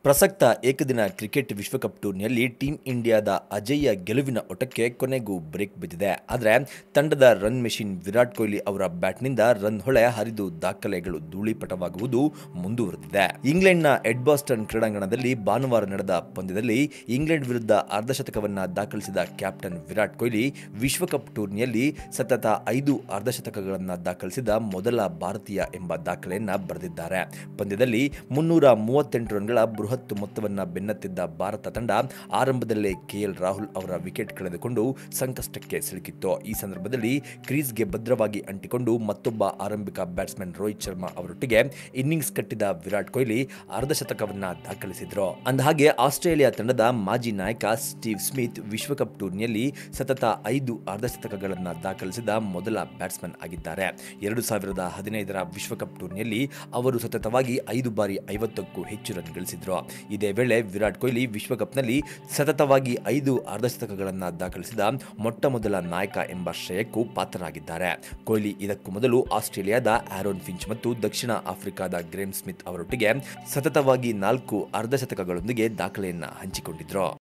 ಪ್ರಸಕ್ತ ಏಕದಿನ ಕ್ರಿಕೆಟ್ ವಿಶ್ವಕಪ್ ಟೂರ್ನಿಯಲ್ಲಿ ಟೀಂ ಇಂಡಿಯಾದ ಅಜೇಯ ಗೆಲುವಿನ ಓಟಕ್ಕೆ ಕೊನೆಗೂ ಬ್ರೇಕ್ ಬಿದ್ದಿದೆ ಆದರೆ ತಂಡದ ರನ್ ಮೆಷಿನ್ ವಿರಾಟ್ ಕೊಹ್ಲಿ ಅವರ ಬ್ಯಾಟ್ನಿಂದ ರನ್ ಹೊಳೆ ಹರಿದು ದಾಖಲೆಗಳು ಧೂಳಿಪಟವಾಗುವುದು ಮುಂದುವರೆದಿದೆ ಇಂಗ್ಲೆಂಡ್ನ ಎಡ್ಬಾಸ್ಟನ್ ಕ್ರೀಡಾಂಗಣದಲ್ಲಿ ಭಾನುವಾರ ನಡೆದ ಪಂದ್ಯದಲ್ಲಿ ಇಂಗ್ಲೆಂಡ್ ವಿರುದ್ಧ ಅರ್ಧಶತಕವನ್ನ ದಾಖಲಿಸಿದ ಕ್ಯಾಪ್ಟನ್ ವಿರಾಟ್ ಕೊಹ್ಲಿ ವಿಶ್ವಕಪ್ ಟೂರ್ನಿಯಲ್ಲಿ ಸತತ ಐದು ಅರ್ಧಶತಕಗಳನ್ನು ದಾಖಲಿಸಿದ ಮೊದಲ ಭಾರತೀಯ ಎಂಬ ದಾಖಲೆಯನ್ನ ಬರೆದಿದ್ದಾರೆ ಪಂದ್ಯದಲ್ಲಿ ಮುನ್ನೂರ ಮೂವತ್ತೆಂಟು ರನ್ಗಳ ಬೃಹತ್ ಮೊತ್ತವನ್ನ ಬೆನ್ನತ್ತಿದ್ದ ಭಾರತ ತಂಡ ಆರಂಭದಲ್ಲೇ ಕೆಎಲ್ ರಾಹುಲ್ ಅವರ ವಿಕೆಟ್ ಕಳೆದುಕೊಂಡು ಸಂಕಷ್ಟಕ್ಕೆ ಸಿಲುಕಿತ್ತು ಈ ಸಂದರ್ಭದಲ್ಲಿ ಕ್ರೀಸ್ಗೆ ಭದ್ರವಾಗಿ ಅಂಟಿಕೊಂಡು ಮತ್ತೊಬ್ಬ ಆರಂಭಿಕ ಬ್ಯಾಟ್ಸ್ಮನ್ ರೋಹಿತ್ ಶರ್ಮಾ ಅವರೊಟ್ಟಿಗೆ ಇನ್ನಿಂಗ್ಸ್ ಕಟ್ಟಿದ ವಿರಾಟ್ ಕೊಹ್ಲಿ ಅರ್ಧಶತಕವನ್ನ ದಾಖಲಿಸಿದ್ರು ಅಂದಹಾಗೆ ಆಸ್ಟ್ರೇಲಿಯಾ ತಂಡದ ಮಾಜಿ ನಾಯಕ ಸ್ಟೀವ್ ಸ್ಮಿತ್ ವಿಶ್ವಕಪ್ ಟೂರ್ನಿಯಲ್ಲಿ ಸತತ ಐದು ಅರ್ಧಶತಕಗಳನ್ನು ದಾಖಲಿಸಿದ ಮೊದಲ ಬ್ಯಾಟ್ಸ್ಮನ್ ಆಗಿದ್ದಾರೆ ಎರಡು ಸಾವಿರದ ಹದಿನೈದರ ವಿಶ್ವಕಪ್ ಟೂರ್ನಿಯಲ್ಲಿ ಅವರು ಸತತವಾಗಿ ಐದು ಬಾರಿ ಐವತ್ತಕ್ಕೂ ಹೆಚ್ಚು ರನ್ ಗಳಿಸಿದ್ರು ಇದೇ ವೇಳೆ ವಿರಾಟ್ ಕೊಹ್ಲಿ ವಿಶ್ವಕಪ್ನಲ್ಲಿ ಸತತವಾಗಿ ಐದು ಅರ್ಧಶತಕಗಳನ್ನು ದಾಖಲಿಸಿದ ಮೊಟ್ಟ ಮೊದಲ ನಾಯಕ ಎಂಬ ಶ್ರೇಯಕ್ಕೂ ಪಾತ್ರರಾಗಿದ್ದಾರೆ ಕೊಹ್ಲಿ ಇದಕ್ಕೂ ಮೊದಲು ಆಸ್ಟ್ರೇಲಿಯಾದ ಆರೋನ್ ಫಿಂಚ್ ಮತ್ತು ದಕ್ಷಿಣ ಆಫ್ರಿಕಾದ ಗ್ರೇಮ್ ಸ್ಮಿತ್ ಅವರೊಟ್ಟಿಗೆ ಸತತವಾಗಿ ನಾಲ್ಕು ಅರ್ಧಶತಕಗಳೊಂದಿಗೆ ದಾಖಲೆಯನ್ನ ಹಂಚಿಕೊಂಡಿದ್ರು